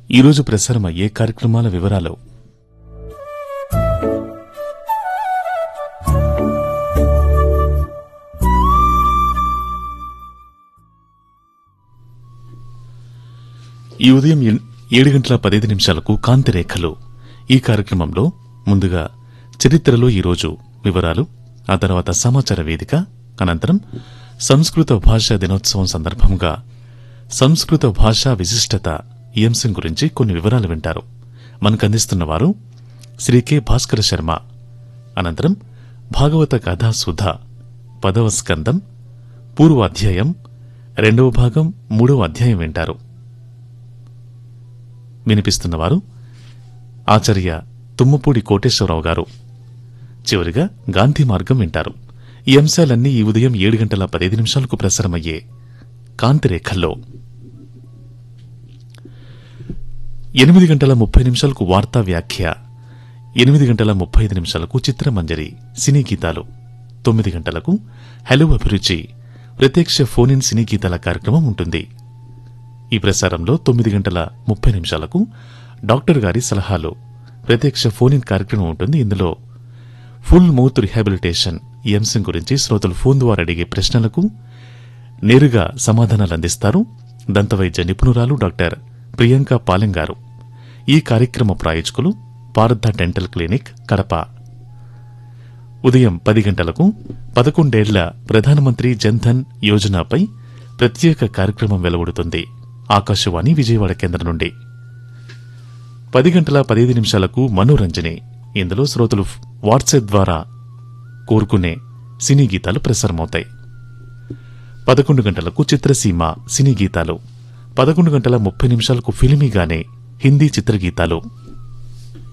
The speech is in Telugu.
ఈరోజు ప్రసారమయ్యే కార్యక్రమాల వివరాలు ఈ ఉదయం ఎన్- ఏడు గంటల పదహైదు నిమిషాలకు కాంతి రేఖలు ఈ కార్యక్రమంలో ముందుగా చరిత్రలో ఈరోజు వివరాలు ఆ తర్వాత సమాచార వేదిక అనంతరం సంస్కృత భాషా దినోత్సవం సందర్భంగా సంస్కృత భాషా విశిష్టత ఈ అంశం గురించి కొన్ని వివరాలు వింటారు మనకు అందిస్తున్న వారు శ్రీ కె భాస్కర శర్మ అనంతరం భాగవత కథా సుధ పదవ స్కందం పూర్వ అధ్యాయం రెండవ భాగం మూడవ అధ్యాయం వింటారు వినిపిస్తున్నవారు ఆచార్య తుమ్మపూడి కోటేశ్వరరావు గారు చివరిగా గాంధీ మార్గం వింటారు ఈ అంశాలన్నీ ఈ ఉదయం ఏడు గంటల పదైదు నిమిషాలకు ప్రసారమయ్యే కాంతిరేఖల్లో ఎనిమిది గంటల ముప్పై నిమిషాలకు వార్తా వ్యాఖ్య ఎనిమిది గంటల ముప్పై ఐదు నిమిషాలకు చిత్రమంజరి సినీ గీతాలు తొమ్మిది గంటలకు హలో అభిరుచి ప్రత్యక్ష ఫోన్ ఇన్ సినీ గీతాల కార్యక్రమం ఉంటుంది ఈ ప్రసారంలో తొమ్మిది గంటల ముప్పై నిమిషాలకు డాక్టర్ గారి సలహాలు ప్రత్యక్ష ఫోన్ ఇన్ కార్యక్రమం ఉంటుంది ఇందులో ఫుల్ మౌత్ రిహాబిలిటేషన్ ఈ అంశం గురించి శ్రోతలు ఫోన్ ద్వారా అడిగే ప్రశ్నలకు నేరుగా సమాధానాలు అందిస్తారు దంతవైద్య నిపుణురాలు డాక్టర్ ప్రియాంక పాలెం గారు ఈ కార్యక్రమ ప్రాయోజకులు పారద్ధ డెంటల్ క్లినిక్ కడప ఉదయం పది గంటలకు పదకొండేళ్ల ప్రధానమంత్రి జన్ధన్ యోజనపై ప్రత్యేక కార్యక్రమం వెలువడుతుంది ఆకాశవాణి విజయవాడ కేంద్రం నుండి పది గంటల పదిహేను నిమిషాలకు మనోరంజని ఇందులో శ్రోతలు వాట్సాప్ ద్వారా కోరుకునే సినీ గీతాలు ప్రసారమవుతాయి పదకొండు గంటలకు చిత్రసీమ సినీ గీతాలు పదకొండు గంటల ముప్పై నిమిషాలకు ఫిలిమీగానే హిందీ చిత్రగీతాలు